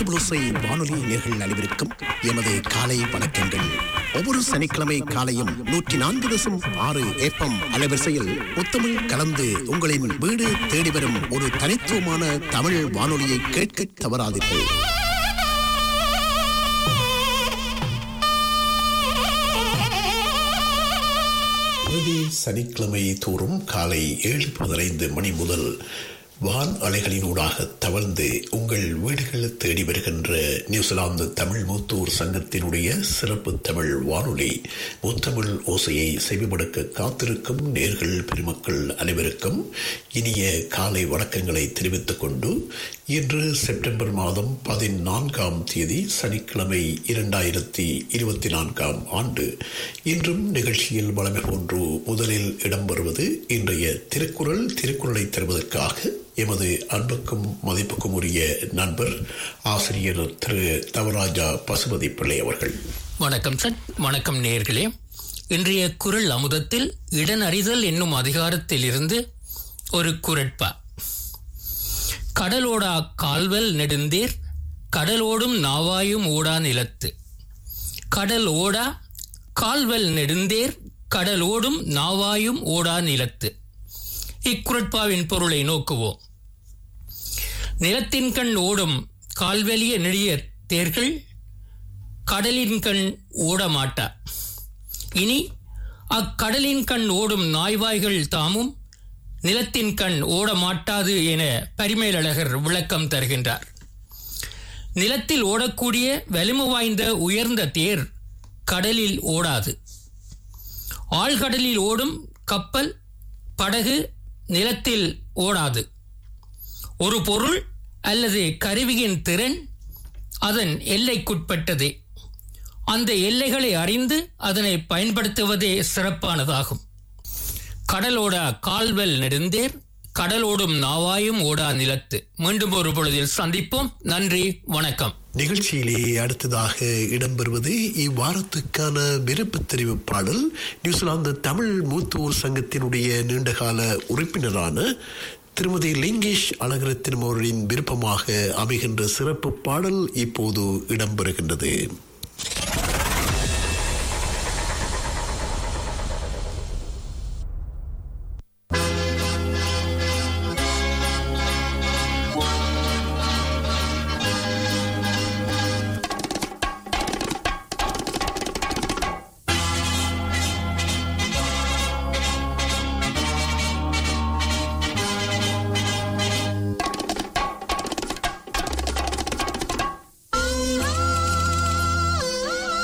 தமிழோசை வானொலி நேர்கள் அனைவருக்கும் எமது காலை வணக்கங்கள் ஒவ்வொரு சனிக்கிழமை காலையும் நூற்றி நான்கு தசம் ஆறு ஏப்பம் அலைவரிசையில் முத்தமிழ் கலந்து உங்களின் வீடு தேடி வரும் ஒரு தனித்துவமான தமிழ் வானொலியை கேட்க தவறாதீர்கள் பிரதி சனிக்கிழமை தோறும் காலை ஏழு பதினைந்து மணி முதல் வான் அலைகளினூடாக தவழ்ந்து உங்கள் வீடுகள் தேடி வருகின்ற நியூசிலாந்து தமிழ் மூத்தூர் சங்கத்தினுடைய சிறப்பு தமிழ் வானொலி முத்தமிழ் ஓசையை செவிமடுக்க காத்திருக்கும் நேர்கள் பெருமக்கள் அனைவருக்கும் இனிய காலை வணக்கங்களை தெரிவித்துக் கொண்டு இன்று செப்டம்பர் மாதம் பதினான்காம் தேதி சனிக்கிழமை இரண்டாயிரத்தி இருபத்தி நான்காம் ஆண்டு இன்றும் நிகழ்ச்சியில் வளமை போன்று முதலில் இடம்பெறுவது இன்றைய திருக்குறள் திருக்குறளை தருவதற்காக எமது அன்புக்கும் மதிப்புக்கும் உரிய நண்பர் ஆசிரியர் திரு தவராஜா பசுபதி பிள்ளை அவர்கள் வணக்கம் சார் வணக்கம் நேர்களே இன்றைய குரல் அமுதத்தில் இடனறிதல் என்னும் அதிகாரத்தில் இருந்து ஒரு குரட்பா கடலோடா கால்வல் நெடுந்தேர் கடலோடும் நாவாயும் ஓடா நிலத்து கடல் ஓடா கால்வல் நெடுந்தேர் கடலோடும் நாவாயும் ஓடா நிலத்து இக்குரட்பாவின் பொருளை நோக்குவோம் நிலத்தின் கண் ஓடும் கால்வெளிய நெடிய தேர்கள் கடலின் கண் ஓட மாட்டா இனி அக்கடலின் கண் ஓடும் நாய்வாய்கள் தாமும் நிலத்தின் கண் ஓட மாட்டாது என பரிமேலழகர் விளக்கம் தருகின்றார் நிலத்தில் ஓடக்கூடிய வலிமை வாய்ந்த உயர்ந்த தேர் கடலில் ஓடாது ஆழ்கடலில் ஓடும் கப்பல் படகு நிலத்தில் ஓடாது ஒரு பொருள் அல்லது கருவியின் திறன் அதன் எல்லைக்குட்பட்டதே அந்த எல்லைகளை அறிந்து அதனை பயன்படுத்துவதே சிறப்பானதாகும் கடலோட கால்வெல் நெடுந்தேர் கடலோடும் நாவாயும் ஓடா நிலத்து மீண்டும் ஒரு பொழுதில் சந்திப்போம் நன்றி வணக்கம் நிகழ்ச்சியிலே அடுத்ததாக இடம்பெறுவது இவ்வாரத்துக்கான விருப்ப தெரிவு பாடல் நியூசிலாந்து தமிழ் மூத்தூர் சங்கத்தினுடைய நீண்டகால உறுப்பினரான திருமதி லிங்கேஷ் அழகரத்தின் அவர்களின் விருப்பமாக அமைகின்ற சிறப்பு பாடல் இப்போது இடம்பெறுகின்றது ஆ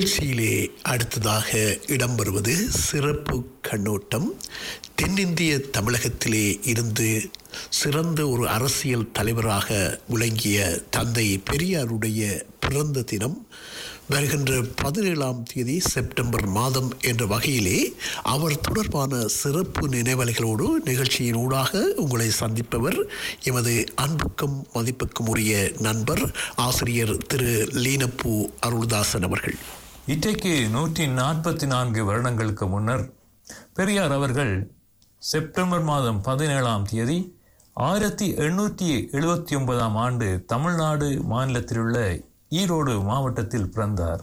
நிகழ்ச்சியிலே அடுத்ததாக இடம்பெறுவது சிறப்பு கண்ணோட்டம் தென்னிந்திய தமிழகத்திலே இருந்து சிறந்த ஒரு அரசியல் தலைவராக விளங்கிய தந்தை பெரியாருடைய பிறந்த தினம் வருகின்ற பதினேழாம் தேதி செப்டம்பர் மாதம் என்ற வகையிலே அவர் தொடர்பான சிறப்பு நினைவலைகளோடு நிகழ்ச்சியின் ஊடாக உங்களை சந்திப்பவர் எமது அன்புக்கும் மதிப்புக்கும் உரிய நண்பர் ஆசிரியர் திரு லீனப்பூ அருள்தாசன் அவர்கள் இன்றைக்கு நூற்றி நாற்பத்தி நான்கு வருடங்களுக்கு முன்னர் பெரியார் அவர்கள் செப்டம்பர் மாதம் பதினேழாம் தேதி ஆயிரத்தி எண்ணூற்றி எழுபத்தி ஒன்பதாம் ஆண்டு தமிழ்நாடு மாநிலத்திலுள்ள ஈரோடு மாவட்டத்தில் பிறந்தார்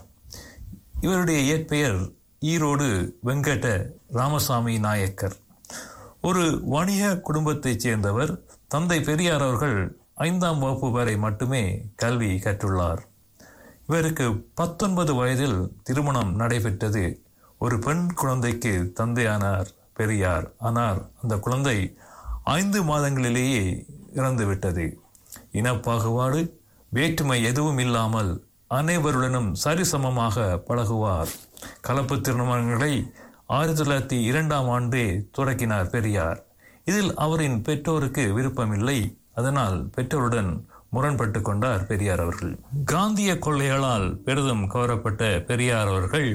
இவருடைய இயற்பெயர் ஈரோடு வெங்கட ராமசாமி நாயக்கர் ஒரு வணிக குடும்பத்தைச் சேர்ந்தவர் தந்தை பெரியார் அவர்கள் ஐந்தாம் வகுப்பு வரை மட்டுமே கல்வி கற்றுள்ளார் இவருக்கு பத்தொன்பது வயதில் திருமணம் நடைபெற்றது ஒரு பெண் குழந்தைக்கு தந்தையானார் பெரியார் ஆனால் அந்த குழந்தை ஐந்து மாதங்களிலேயே இறந்துவிட்டது இனப்பாகுபாடு வேற்றுமை எதுவும் இல்லாமல் அனைவருடனும் சரிசமமாக பழகுவார் கலப்பு திருமணங்களை ஆயிரத்தி தொள்ளாயிரத்தி இரண்டாம் ஆண்டே தொடக்கினார் பெரியார் இதில் அவரின் பெற்றோருக்கு விருப்பமில்லை அதனால் பெற்றோருடன் முரண்பட்டு கொண்டார் பெரியார் அவர்கள் காந்திய கொள்ளைகளால் பெரிதும் கவரப்பட்ட பெரியார் அவர்கள்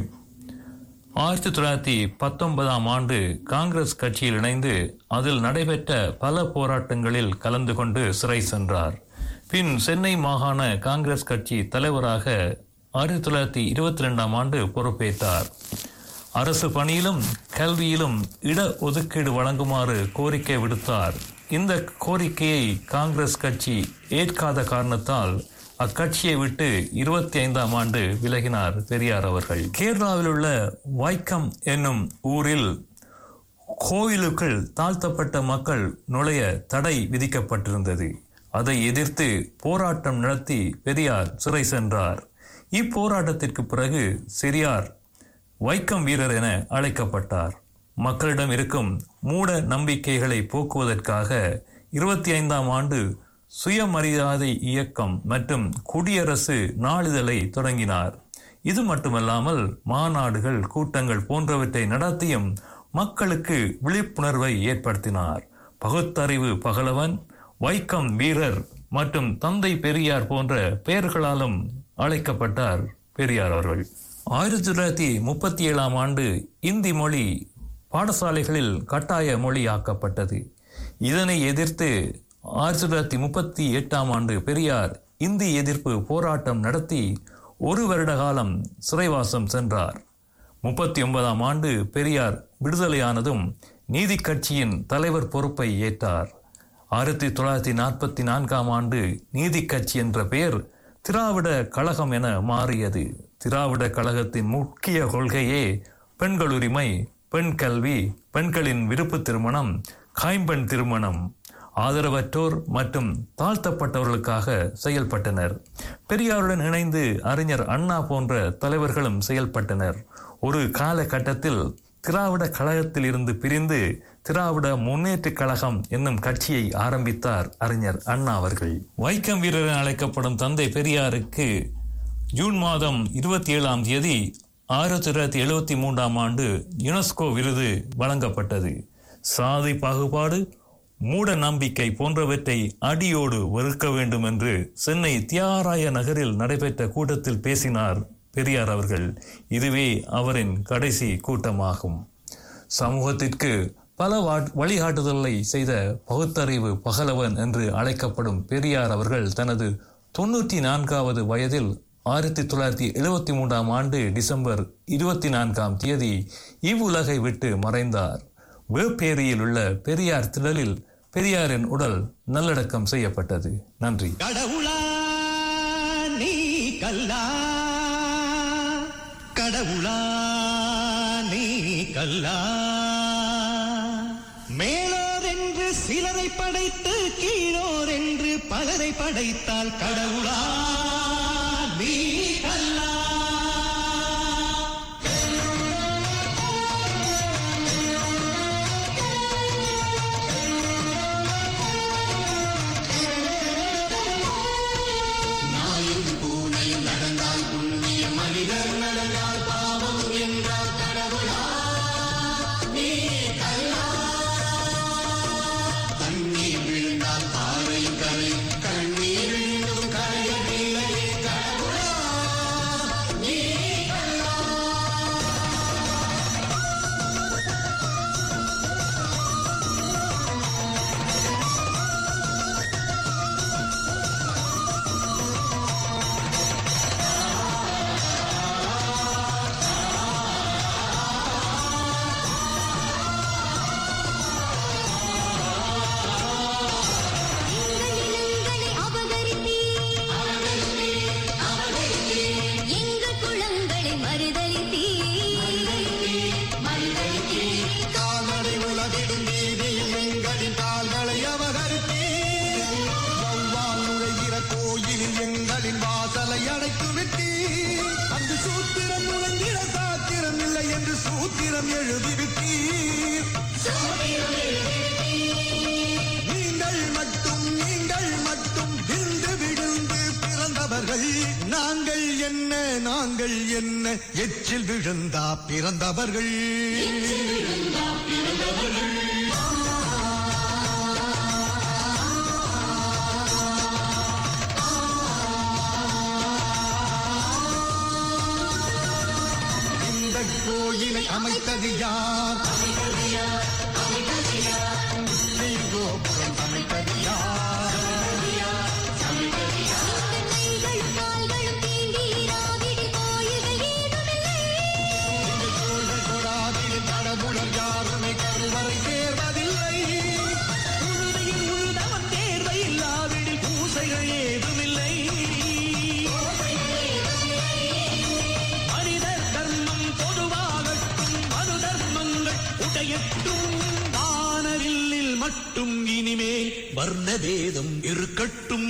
ஆயிரத்தி தொள்ளாயிரத்தி பத்தொன்பதாம் ஆண்டு காங்கிரஸ் கட்சியில் இணைந்து அதில் நடைபெற்ற பல போராட்டங்களில் கலந்து கொண்டு சிறை சென்றார் பின் சென்னை மாகாண காங்கிரஸ் கட்சி தலைவராக ஆயிரத்தி தொள்ளாயிரத்தி இருபத்தி ரெண்டாம் ஆண்டு பொறுப்பேற்றார் அரசு பணியிலும் கல்வியிலும் இட ஒதுக்கீடு வழங்குமாறு கோரிக்கை விடுத்தார் இந்த கோரிக்கையை காங்கிரஸ் கட்சி ஏற்காத காரணத்தால் அக்கட்சியை விட்டு இருபத்தி ஐந்தாம் ஆண்டு விலகினார் பெரியார் அவர்கள் கேரளாவில் உள்ள வைக்கம் என்னும் ஊரில் கோயிலுக்குள் தாழ்த்தப்பட்ட மக்கள் நுழைய தடை விதிக்கப்பட்டிருந்தது அதை எதிர்த்து போராட்டம் நடத்தி பெரியார் சிறை சென்றார் இப்போராட்டத்திற்கு பிறகு சிறியார் வைக்கம் வீரர் என அழைக்கப்பட்டார் மக்களிடம் இருக்கும் மூட நம்பிக்கைகளை போக்குவதற்காக இருபத்தி ஐந்தாம் ஆண்டு சுயமரியாதை இயக்கம் மற்றும் குடியரசு நாளிதழை தொடங்கினார் இது மட்டுமல்லாமல் மாநாடுகள் கூட்டங்கள் போன்றவற்றை நடத்தியும் மக்களுக்கு விழிப்புணர்வை ஏற்படுத்தினார் பகுத்தறிவு பகலவன் வைக்கம் வீரர் மற்றும் தந்தை பெரியார் போன்ற பெயர்களாலும் அழைக்கப்பட்டார் பெரியார் அவர்கள் ஆயிரத்தி தொள்ளாயிரத்தி முப்பத்தி ஏழாம் ஆண்டு இந்தி மொழி பாடசாலைகளில் கட்டாய மொழியாக்கப்பட்டது இதனை எதிர்த்து ஆயிரத்தி தொள்ளாயிரத்தி முப்பத்தி எட்டாம் ஆண்டு பெரியார் இந்தி எதிர்ப்பு போராட்டம் நடத்தி ஒரு வருட காலம் சிறைவாசம் சென்றார் முப்பத்தி ஒன்பதாம் ஆண்டு பெரியார் விடுதலையானதும் நீதி கட்சியின் தலைவர் பொறுப்பை ஏற்றார் ஆயிரத்தி தொள்ளாயிரத்தி நாற்பத்தி நான்காம் ஆண்டு நீதி கட்சி என்ற பெயர் திராவிட கழகம் என மாறியது திராவிட கழகத்தின் முக்கிய கொள்கையே பெண்கள் உரிமை பெண் கல்வி பெண்களின் விருப்பு திருமணம் கைம்பெண் திருமணம் ஆதரவற்றோர் மற்றும் தாழ்த்தப்பட்டவர்களுக்காக செயல்பட்டனர் பெரியாருடன் இணைந்து அறிஞர் அண்ணா போன்ற தலைவர்களும் செயல்பட்டனர் ஒரு காலகட்டத்தில் திராவிட கழகத்தில் இருந்து பிரிந்து திராவிட முன்னேற்ற கழகம் என்னும் கட்சியை ஆரம்பித்தார் அறிஞர் அண்ணா அவர்கள் வைக்கம் வீரர் என அழைக்கப்படும் தந்தை பெரியாருக்கு ஜூன் மாதம் இருபத்தி ஏழாம் தேதி ஆயிரத்தி தொள்ளாயிரத்தி எழுபத்தி மூன்றாம் ஆண்டு யுனெஸ்கோ விருது வழங்கப்பட்டது சாதி பாகுபாடு மூட நம்பிக்கை போன்றவற்றை அடியோடு வெறுக்க வேண்டும் என்று சென்னை தியாகராய நகரில் நடைபெற்ற கூட்டத்தில் பேசினார் பெரியார் அவர்கள் இதுவே அவரின் கடைசி கூட்டமாகும் சமூகத்திற்கு பல வா- வழிகாட்டுதலை செய்த பகுத்தறிவு பகலவன் என்று அழைக்கப்படும் பெரியார் அவர்கள் தனது தொண்ணூற்றி நான்காவது வயதில் ஆயிரத்தி தொள்ளாயிரத்தி எழுபத்தி மூன்றாம் ஆண்டு டிசம்பர் இருபத்தி நான்காம் தேதி இவ்வுலகை விட்டு மறைந்தார் வேப்பேரியில் உள்ள பெரியார் திடலில் பெரியாரின் உடல் நல்லடக்கம் செய்யப்பட்டது நன்றி கடவுளா நீ கல்லா கடவுளா நீ கல்லா மேலோர் என்று சிலரை படைத்து கீழோர் என்று பலரை படைத்தால் கடவுளா நீ கல்லா நாயும் பூனையும் நடந்தால் புண்ணிய மனிதர் நடந்தால் சோதிடம் எழுதிவிட்டீர் நீங்கள் மட்டும் நீங்கள் மட்டும் விழுந்து விழுந்து பிறந்தவர்கள் நாங்கள் என்ன நாங்கள் என்ன எச்சில் விழுந்தா பிறந்தவர்கள் இந்த கோயிலை அமைத்தது யார் கோபுரம் அமைத்தது யார் கைகள் கால்களும் தீண்டி ராவிடி கோயில்கள் ஏதுமில்லை கோள்கள் கொடாதில் கடவுளர் யாருமே கருவறை சேர்வதில்லை உழுதியில் உழுதவன் தேர்வை இல்லாவிடில் பூசைகள் ஏதுமில்லை மனிதர் தர்மம் பொதுவாகட்டும் மனு தர்மங்கள் உடையட்டும் வானவில்லில் மட்டும் இனிமேல் வர்ணவேதம் இருக்கட்டும்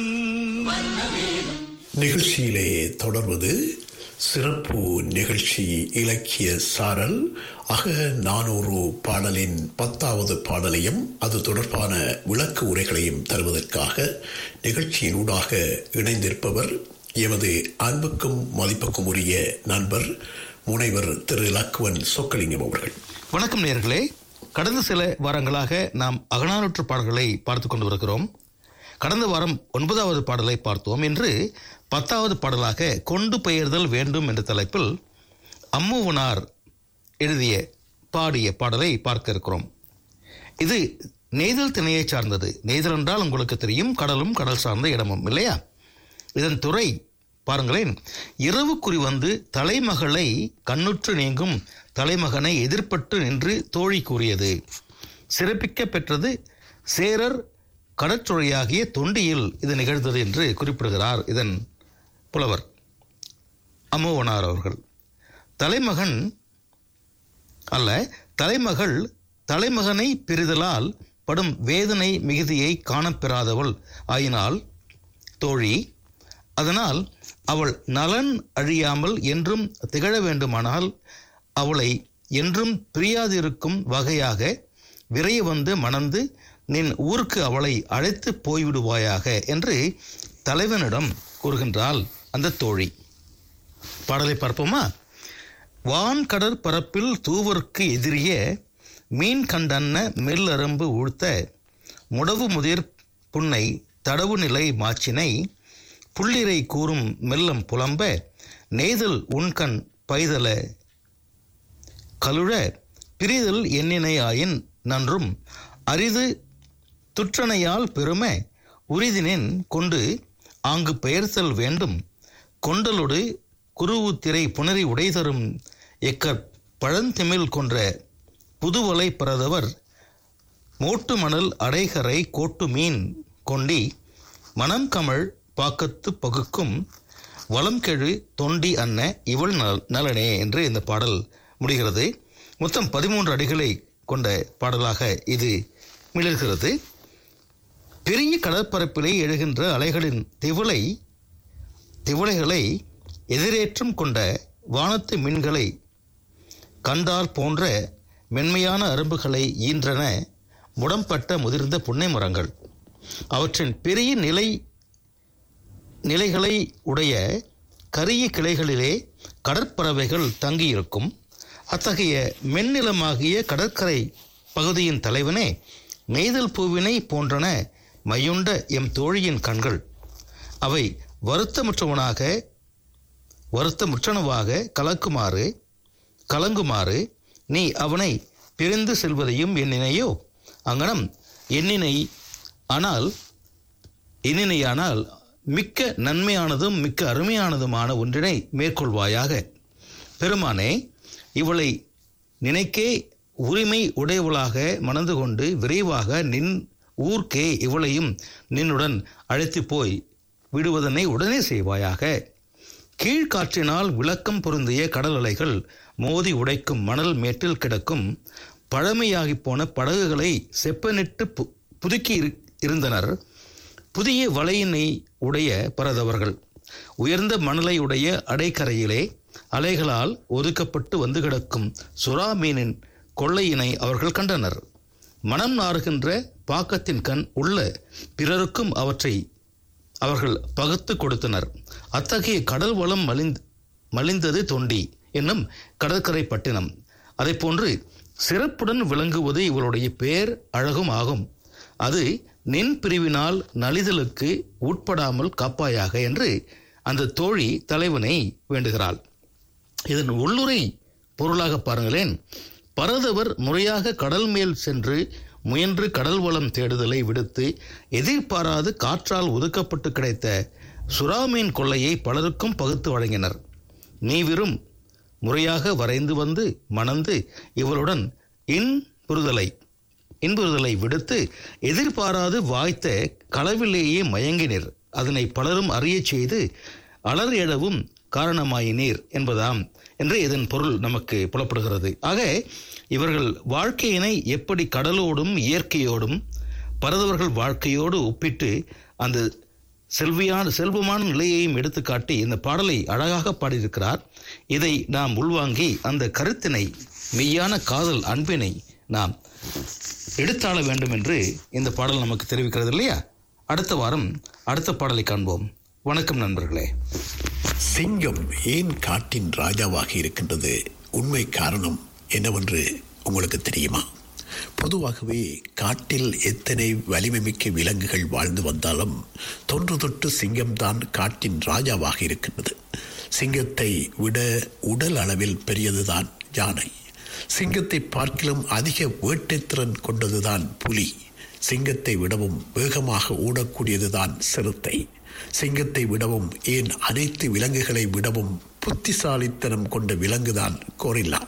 நிகழ்ச்சியிலே தொடர்வது சிறப்பு நிகழ்ச்சி இலக்கிய சாரல் அக நானூறு பாடலின் பத்தாவது பாடலையும் அது தொடர்பான விளக்க உரைகளையும் தருவதற்காக நிகழ்ச்சியினூடாக இணைந்திருப்பவர் எமது அன்புக்கும் மதிப்புக்கும் உரிய நண்பர் முனைவர் திரு லக்குவன் சொக்கலிங்கம் அவர்கள் வணக்கம் நேர்களே கடந்த சில வாரங்களாக நாம் அகநானூற்று பாடல்களை பார்த்து கொண்டு வருகிறோம் கடந்த வாரம் ஒன்பதாவது பாடலை பார்த்தோம் என்று பத்தாவது பாடலாக கொண்டு பெயர்தல் வேண்டும் என்ற தலைப்பில் அம்முவனார் எழுதிய பாடிய பாடலை பார்க்க இருக்கிறோம் இது நெய்தல் திணையை சார்ந்தது நெய்தல் என்றால் உங்களுக்கு தெரியும் கடலும் கடல் சார்ந்த இடமும் இல்லையா இதன் துறை பாருங்களேன் இரவு குறி வந்து தலைமகளை கண்ணுற்று நீங்கும் தலைமகனை எதிர்ப்பட்டு நின்று தோழி கூறியது சிறப்பிக்க பெற்றது சேரர் கடற்சுழையாகிய தொண்டியில் இது நிகழ்ந்தது என்று குறிப்பிடுகிறார் இதன் புலவர் அமோவனார் அவர்கள் தலைமகன் அல்ல தலைமகள் தலைமகனை பிரிதலால் படும் வேதனை மிகுதியை காணப்பெறாதவள் ஆயினால் தோழி அதனால் அவள் நலன் அழியாமல் என்றும் திகழ வேண்டுமானால் அவளை என்றும் பிரியாதிருக்கும் வகையாக விரைய வந்து மணந்து நின் ஊருக்கு அவளை அழைத்து போய்விடுவாயாக என்று தலைவனிடம் கூறுகின்றாள் அந்த தோழி பாடலை பார்ப்போமா வான் கடற்பரப்பில் தூவர்க்கு எதிரிய மீன் கண்டன்ன மெல்லரும்பு ஊழ்த்த முடவு முதிர் புன்னை தடவு நிலை மாச்சினை புள்ளிரை கூறும் மெல்லம் புலம்ப நெய்தல் உண்கண் பைதல கலுழ பிரிதல் எண்ணினையாயின் நன்றும் அரிது துற்றனையால் பெரும உரிதினின் கொண்டு ஆங்கு பெயர்த்தல் வேண்டும் கொண்டலொடு குருவுத்திரை புணரி உடைதரும் எக்கற் பழந்திமிழ் கொன்ற புதுவலை பரதவர் மோட்டு மணல் அடைகரை கோட்டு மீன் கொண்டி மணம் கமழ் பாக்கத்து பகுக்கும் வளம் கெழு தொண்டி அன்ன இவள் நல் நலனே என்று இந்த பாடல் முடிகிறது மொத்தம் பதிமூன்று அடிகளை கொண்ட பாடலாக இது மிளர்கிறது பெரிய கடற்பரப்பிலே எழுகின்ற அலைகளின் திவலை திவலைகளை எதிரேற்றம் கொண்ட வானத்து மீன்களை கண்டால் போன்ற மென்மையான அரும்புகளை ஈன்றன முடம்பட்ட முதிர்ந்த புன்னை மரங்கள் அவற்றின் பெரிய நிலை நிலைகளை உடைய கரிய கிளைகளிலே கடற்பறவைகள் தங்கியிருக்கும் அத்தகைய மென்னிலமாகிய கடற்கரை பகுதியின் தலைவனே நெய்தல் பூவினை போன்றன மையுண்ட எம் தோழியின் கண்கள் அவை வருத்தமுற்றவனாக வருத்தமுற்றனவாக கலக்குமாறு கலங்குமாறு நீ அவனை பிரிந்து செல்வதையும் எண்ணினையோ அங்கனம் எண்ணினை ஆனால் எண்ணினையானால் மிக்க நன்மையானதும் மிக்க அருமையானதுமான ஒன்றினை மேற்கொள்வாயாக பெருமானே இவளை நினைக்கே உரிமை உடையவளாக மணந்து கொண்டு விரைவாக நின் ஊர்க்கே இவளையும் நின்னுடன் அழைத்து போய் விடுவதனை உடனே செய்வாயாக கீழ்காற்றினால் விளக்கம் பொருந்திய கடல் அலைகள் மோதி உடைக்கும் மணல் மேட்டில் கிடக்கும் பழமையாகிப் போன படகுகளை செப்பனிட்டு பு புதுக்கி இரு- இருந்தனர் புதிய வலையினை உடைய பரதவர்கள் உயர்ந்த மணலையுடைய அடைக்கரையிலே அலைகளால் ஒதுக்கப்பட்டு வந்து கிடக்கும் சுறா மீனின் கொள்ளையினை அவர்கள் கண்டனர் மனம் நாறுகின்ற பாக்கத்தின் கண் உள்ள பிறருக்கும் அவற்றை அவர்கள் பகுத்து கொடுத்தனர் அத்தகைய கடல் வளம் மலிந்து மலிந்தது தொண்டி என்னும் கடற்கரை பட்டினம் அதைப்போன்று சிறப்புடன் விளங்குவது இவருடைய பேர் அழகும் ஆகும் அது நின் பிரிவினால் நலிதலுக்கு உட்படாமல் காப்பாயாக என்று அந்த தோழி தலைவனை வேண்டுகிறாள் இதன் உள்ளுரை பொருளாக பாருங்களேன் பரதவர் முறையாக கடல் மேல் சென்று முயன்று கடல் வளம் தேடுதலை விடுத்து எதிர்பாராது காற்றால் ஒதுக்கப்பட்டு கிடைத்த சுறாமீன் கொள்ளையை பலருக்கும் பகுத்து வழங்கினர் நீவிரும் முறையாக வரைந்து வந்து மணந்து இவளுடன் இன்புறுதலை இன்புறுதலை விடுத்து எதிர்பாராது வாய்த்த களவிலேயே மயங்கினர் அதனை பலரும் அறியச் செய்து அலர் எழவும் காரணமாயினீர் என்பதாம் என்று இதன் பொருள் நமக்கு புலப்படுகிறது ஆக இவர்கள் வாழ்க்கையினை எப்படி கடலோடும் இயற்கையோடும் பரதவர்கள் வாழ்க்கையோடு ஒப்பிட்டு அந்த செல்வியான செல்வமான நிலையையும் எடுத்துக்காட்டி இந்த பாடலை அழகாக பாடியிருக்கிறார் இதை நாம் உள்வாங்கி அந்த கருத்தினை மெய்யான காதல் அன்பினை நாம் எடுத்தாள வேண்டும் என்று இந்த பாடல் நமக்கு தெரிவிக்கிறது இல்லையா அடுத்த வாரம் அடுத்த பாடலை காண்போம் வணக்கம் நண்பர்களே சிங்கம் ஏன் காட்டின் ராஜாவாக இருக்கின்றது உண்மை காரணம் என்னவென்று உங்களுக்கு தெரியுமா பொதுவாகவே காட்டில் எத்தனை வலிமை மிக்க விலங்குகள் வாழ்ந்து வந்தாலும் தொன்று தொட்டு சிங்கம்தான் காட்டின் ராஜாவாக இருக்கின்றது சிங்கத்தை விட உடல் அளவில் பெரியதுதான் யானை சிங்கத்தை பார்க்கிலும் அதிக வேட்டைத்திறன் கொண்டதுதான் புலி சிங்கத்தை விடவும் வேகமாக ஓடக்கூடியதுதான் சிறுத்தை சிங்கத்தை விடவும் ஏன் அனைத்து விலங்குகளை விடவும் புத்திசாலித்தனம் கொண்ட விலங்குதான் கோரில்லா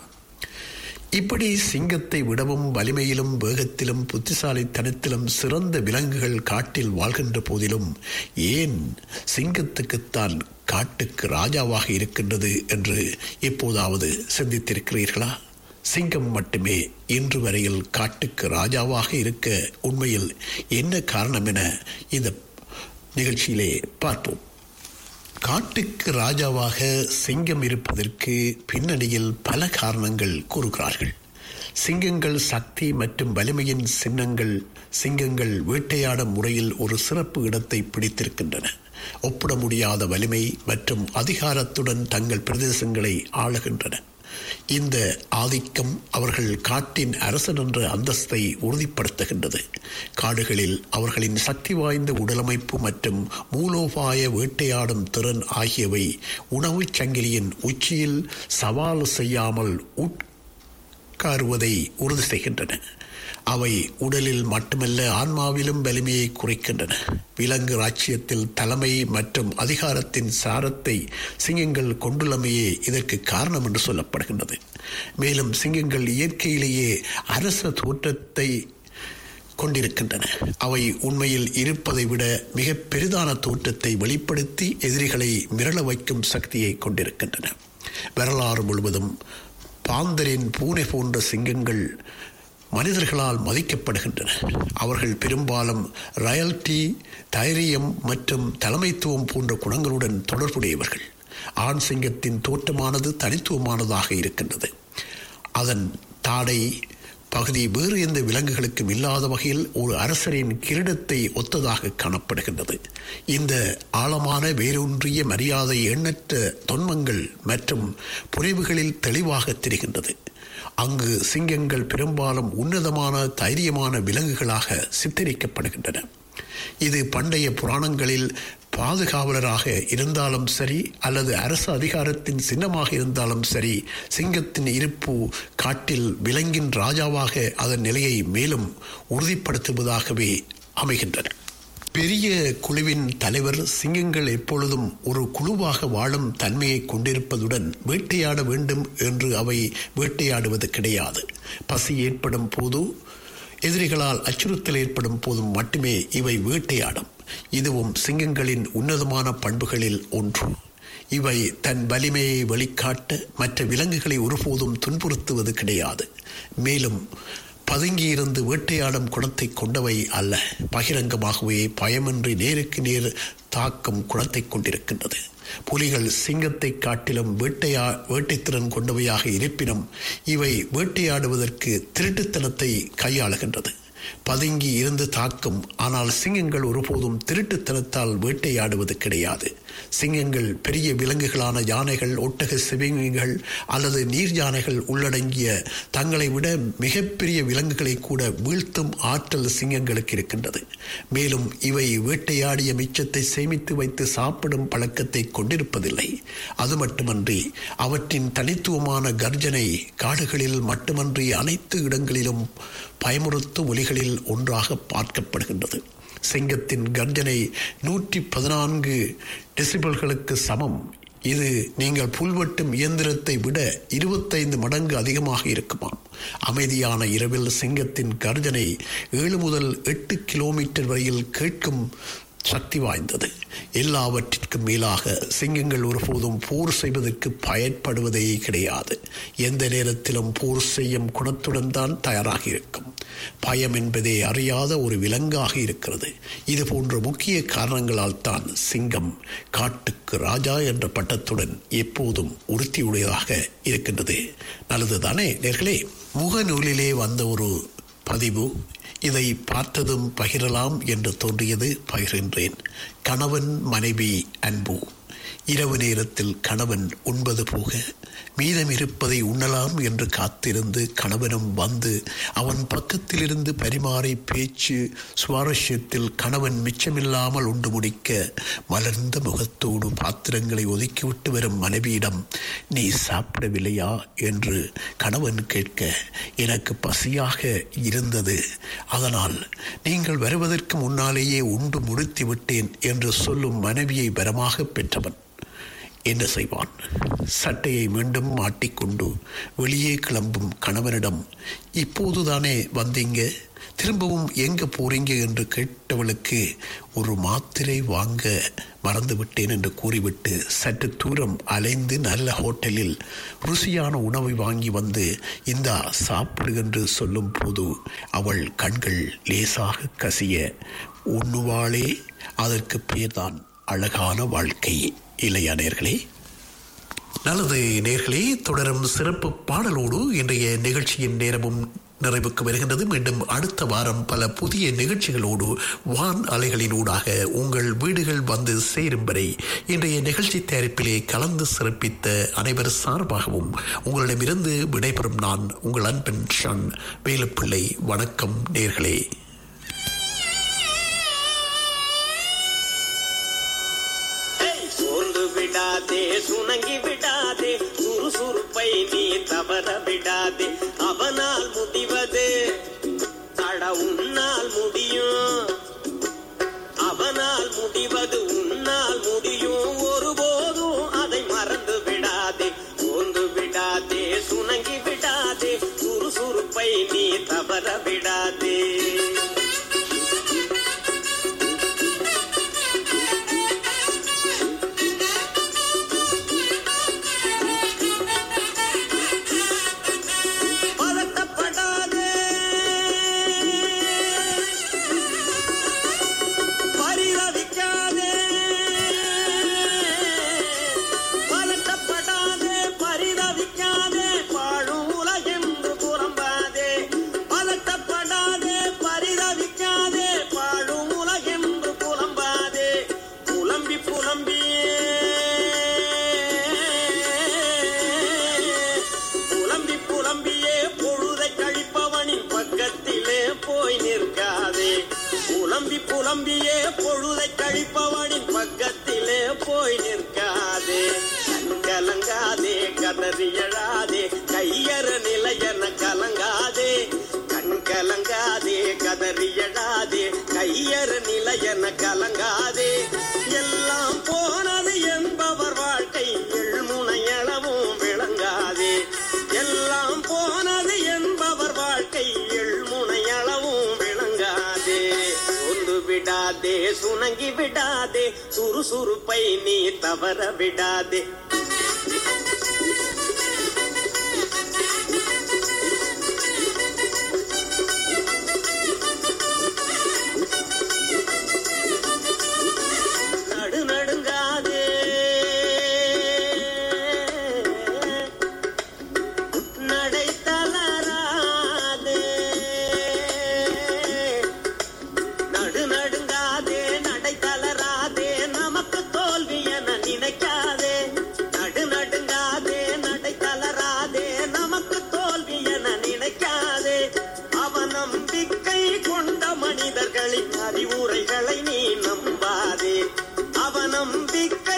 இப்படி சிங்கத்தை விடவும் வலிமையிலும் வேகத்திலும் புத்திசாலித்தனத்திலும் சிறந்த விலங்குகள் காட்டில் வாழ்கின்ற போதிலும் ஏன் சிங்கத்துக்குத்தான் காட்டுக்கு ராஜாவாக இருக்கின்றது என்று எப்போதாவது சிந்தித்திருக்கிறீர்களா சிங்கம் மட்டுமே இன்று வரையில் காட்டுக்கு ராஜாவாக இருக்க உண்மையில் என்ன காரணம் என இந்த நிகழ்ச்சியிலே பார்ப்போம் காட்டுக்கு ராஜாவாக சிங்கம் இருப்பதற்கு பின்னணியில் பல காரணங்கள் கூறுகிறார்கள் சிங்கங்கள் சக்தி மற்றும் வலிமையின் சின்னங்கள் சிங்கங்கள் வேட்டையாடும் முறையில் ஒரு சிறப்பு இடத்தை பிடித்திருக்கின்றன ஒப்பிட முடியாத வலிமை மற்றும் அதிகாரத்துடன் தங்கள் பிரதேசங்களை ஆளுகின்றன இந்த ஆதிக்கம் அவர்கள் காட்டின் அரசன் என்ற அந்தஸ்தை உறுதிப்படுத்துகின்றது காடுகளில் அவர்களின் சக்தி வாய்ந்த உடலமைப்பு மற்றும் மூலோபாய வேட்டையாடும் திறன் ஆகியவை உணவுச் சங்கிலியின் உச்சியில் சவால் செய்யாமல் உட்காருவதை உறுதி செய்கின்றன அவை உடலில் மட்டுமல்ல ஆன்மாவிலும் வலிமையை குறைக்கின்றன விலங்கு ராச்சியத்தில் தலைமை மற்றும் அதிகாரத்தின் சாரத்தை சிங்கங்கள் கொண்டுள்ளமையே இதற்கு காரணம் என்று சொல்லப்படுகின்றது மேலும் சிங்கங்கள் இயற்கையிலேயே அரச தோற்றத்தை கொண்டிருக்கின்றன அவை உண்மையில் இருப்பதை விட மிக பெரிதான தோற்றத்தை வெளிப்படுத்தி எதிரிகளை மிரள வைக்கும் சக்தியை கொண்டிருக்கின்றன வரலாறு முழுவதும் பாந்தரின் பூனை போன்ற சிங்கங்கள் மனிதர்களால் மதிக்கப்படுகின்றன அவர்கள் பெரும்பாலும் ரயல்டி தைரியம் மற்றும் தலைமைத்துவம் போன்ற குணங்களுடன் தொடர்புடையவர்கள் ஆண் சிங்கத்தின் தோற்றமானது தனித்துவமானதாக இருக்கின்றது அதன் தாடை பகுதி வேறு எந்த விலங்குகளுக்கும் இல்லாத வகையில் ஒரு அரசரின் கிரீடத்தை ஒத்ததாக காணப்படுகின்றது இந்த ஆழமான வேரூன்றிய மரியாதை எண்ணற்ற தொன்மங்கள் மற்றும் புனைவுகளில் தெளிவாக தெரிகின்றது அங்கு சிங்கங்கள் பெரும்பாலும் உன்னதமான தைரியமான விலங்குகளாக சித்தரிக்கப்படுகின்றன இது பண்டைய புராணங்களில் பாதுகாவலராக இருந்தாலும் சரி அல்லது அரசு அதிகாரத்தின் சின்னமாக இருந்தாலும் சரி சிங்கத்தின் இருப்பு காட்டில் விலங்கின் ராஜாவாக அதன் நிலையை மேலும் உறுதிப்படுத்துவதாகவே அமைகின்றன பெரிய குழுவின் தலைவர் சிங்கங்கள் எப்பொழுதும் ஒரு குழுவாக வாழும் தன்மையை கொண்டிருப்பதுடன் வேட்டையாட வேண்டும் என்று அவை வேட்டையாடுவது கிடையாது பசி ஏற்படும் போது எதிரிகளால் அச்சுறுத்தல் ஏற்படும் போதும் மட்டுமே இவை வேட்டையாடும் இதுவும் சிங்கங்களின் உன்னதமான பண்புகளில் ஒன்று இவை தன் வலிமையை வெளிக்காட்ட மற்ற விலங்குகளை ஒருபோதும் துன்புறுத்துவது கிடையாது மேலும் பதுங்கியிருந்து வேட்டையாடும் குணத்தை கொண்டவை அல்ல பகிரங்கமாகவே பயமின்றி நேருக்கு நேர் தாக்கும் குணத்தை கொண்டிருக்கின்றது புலிகள் சிங்கத்தை காட்டிலும் வேட்டையா வேட்டைத்திறன் கொண்டவையாக இருப்பினும் இவை வேட்டையாடுவதற்கு திருட்டுத்தனத்தை கையாளுகின்றது பதுங்கி இருந்து தாக்கும் ஆனால் சிங்கங்கள் ஒருபோதும் திருட்டுத்தனத்தால் வேட்டையாடுவது கிடையாது சிங்கங்கள் பெரிய விலங்குகளான யானைகள் ஒட்டக சிவிங்கங்கள் அல்லது நீர் யானைகள் உள்ளடங்கிய தங்களை விட மிகப்பெரிய விலங்குகளை கூட வீழ்த்தும் ஆற்றல் சிங்கங்களுக்கு இருக்கின்றது மேலும் இவை வேட்டையாடிய மிச்சத்தை சேமித்து வைத்து சாப்பிடும் பழக்கத்தை கொண்டிருப்பதில்லை அது மட்டுமன்றி அவற்றின் தனித்துவமான கர்ஜனை காடுகளில் மட்டுமன்றி அனைத்து இடங்களிலும் பயமுறுத்தும் ஒலிகளில் ஒன்றாக பார்க்கப்படுகின்றது சிங்கத்தின் கர்ஜனை நூற்றி பதினான்கு டெசிபல்களுக்கு சமம் இது நீங்கள் புல்வெட்டும் இயந்திரத்தை விட இருபத்தைந்து மடங்கு அதிகமாக இருக்குமாம் அமைதியான இரவில் சிங்கத்தின் கர்ஜனை ஏழு முதல் எட்டு கிலோமீட்டர் வரையில் கேட்கும் சக்தி வாய்ந்தது எல்லாவற்றிற்கும் மேலாக சிங்கங்கள் ஒருபோதும் போர் செய்வதற்கு பயன்படுவதே கிடையாது எந்த நேரத்திலும் போர் செய்யும் குணத்துடன் தான் தயாராக இருக்கும் பயம் என்பதே அறியாத ஒரு விலங்காக இருக்கிறது இது போன்ற முக்கிய காரணங்களால் தான் சிங்கம் காட்டுக்கு ராஜா என்ற பட்டத்துடன் எப்போதும் உறுதியுடையதாக இருக்கின்றது நல்லதுதானே நேர்களே முகநூலிலே வந்த ஒரு பதிவு இதை பார்த்ததும் பகிரலாம் என்று தோன்றியது பகிர்கின்றேன் கணவன் மனைவி அன்பு இரவு நேரத்தில் கணவன் உண்பது போக மீதம் இருப்பதை உண்ணலாம் என்று காத்திருந்து கணவனும் வந்து அவன் பக்கத்திலிருந்து பரிமாறி பேச்சு சுவாரஸ்யத்தில் கணவன் மிச்சமில்லாமல் உண்டு முடிக்க மலர்ந்த முகத்தோடு பாத்திரங்களை ஒதுக்கிவிட்டு வரும் மனைவியிடம் நீ சாப்பிடவில்லையா என்று கணவன் கேட்க எனக்கு பசியாக இருந்தது அதனால் நீங்கள் வருவதற்கு முன்னாலேயே உண்டு முடித்து விட்டேன் என்று சொல்லும் மனைவியை வரமாக பெற்றவன் என்ன செய்வான் சட்டையை மீண்டும் மாட்டிக்கொண்டு வெளியே கிளம்பும் கணவனிடம் இப்போதுதானே வந்தீங்க திரும்பவும் எங்க போறீங்க என்று கேட்டவளுக்கு ஒரு மாத்திரை வாங்க மறந்துவிட்டேன் என்று கூறிவிட்டு சற்று தூரம் அலைந்து நல்ல ஹோட்டலில் ருசியான உணவை வாங்கி வந்து இந்தா சாப்பிடு என்று சொல்லும் போது அவள் கண்கள் லேசாக கசிய உண்ணுவாளே அதற்கு பேர்தான் அழகான வாழ்க்கை இல்லையா நேர்களே நல்லது நேர்களே தொடரும் சிறப்பு பாடலோடு இன்றைய நிகழ்ச்சியின் நேரமும் நிறைவுக்கு வருகின்றது மீண்டும் அடுத்த வாரம் பல புதிய நிகழ்ச்சிகளோடு வான் அலைகளினூடாக உங்கள் வீடுகள் வந்து சேரும் வரை இன்றைய நிகழ்ச்சி தயாரிப்பிலே கலந்து சிறப்பித்த அனைவர் சார்பாகவும் உங்களிடமிருந்து விடைபெறும் நான் உங்கள் அன்பன் ஷன் வேலுப்பிள்ளை வணக்கம் நேர்களே சோர்ந்து விடாதே சுணங்கி விடாதே சுறுசுறுப்பை நீ தவற விடாதே அவனால் முடிவது தட உன்னால் முடியும் அவனால் முடிவது உன்னால் முடியும் ஒருபோதும் அதை மறந்து விடாதே சோர்ந்து விடாதே சுணங்கி விடாதே சுறுசுறுப்பை நீ தவற விடாதே பதட்டப்படாதே பரிதவிக்காதே பதட்டப்படாதே பரிதவிக்காதே பாழும் உலகென்று புறம்பாதே பதட்டப்படாதே பரிதவிக்காதே பாழும் உலகென்று புலம்பாதே புலம்பி புலம்பியே புலம்பி புலம்பியே பொழுதை கழிப்பவனின் பக்கத்திலே போய் நிற்காதே புலம்பி புலம்பியே பொழுதை கழிப்பவனின் பக்கத்திலே போய் நிற்காதே கண்கலங்காதே கதறி எழாதே கையற நிலையென கலங்காதே கண் கலங்காதே கதறி எழாதே கையற நிலையென கலங்காதே எல்லாம் போனது என்பவர் வாழ்க்கை எள்முனையளவும் விளங்காதே எல்லாம் போனது என்பவர் வாழ்க்கை எள்முனையளவும் விளங்காதே ஒன்று விடாதே சுணங்கி விடாதே சுறுசுறுப்பை நீ தவற விடாதே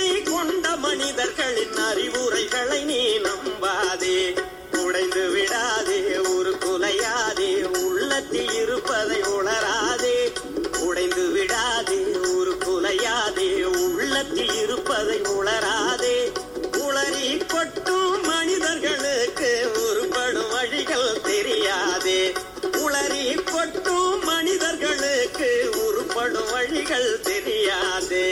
அறிவை கொண்ட மனிதர்களின் அறிவுரைகளை நீ நம்பாதே உடைந்து விடாதே ஒரு குலையாதே உள்ளத்தில் இருப்பதை உணராதே உடைந்து விடாதே ஒரு குலையாதே உள்ளத்தில் இருப்பதை உணராதே உளறி கொட்டும் மனிதர்களுக்கு உருப்படும் வழிகள் தெரியாதே உளறி கொட்டும் மனிதர்களுக்கு உருப்படும் வழிகள் தெரியாதே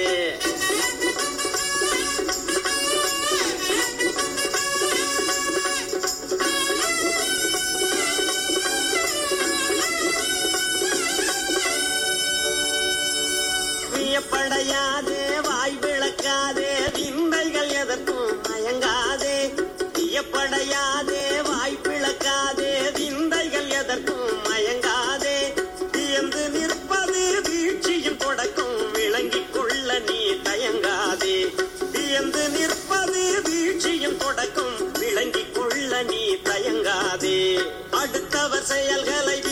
வியப்படையாதே வாய் விளக்காதே விந்தைகள் எதற்கும் மயங்காதே வியப்படையாதே வாய் விளக்காதே விந்தைகள் எதற்கும் மயங்காதே வியந்து நிற்பது வீழ்ச்சியின் தொடக்கம் விளங்கிக் கொள்ள நீ தயங்காதே வியந்து நிற்பது வீழ்ச்சியின் தொடக்கம் விளங்கிக் கொள்ள நீ தயங்காதே அடுத்தவர் செயல்களை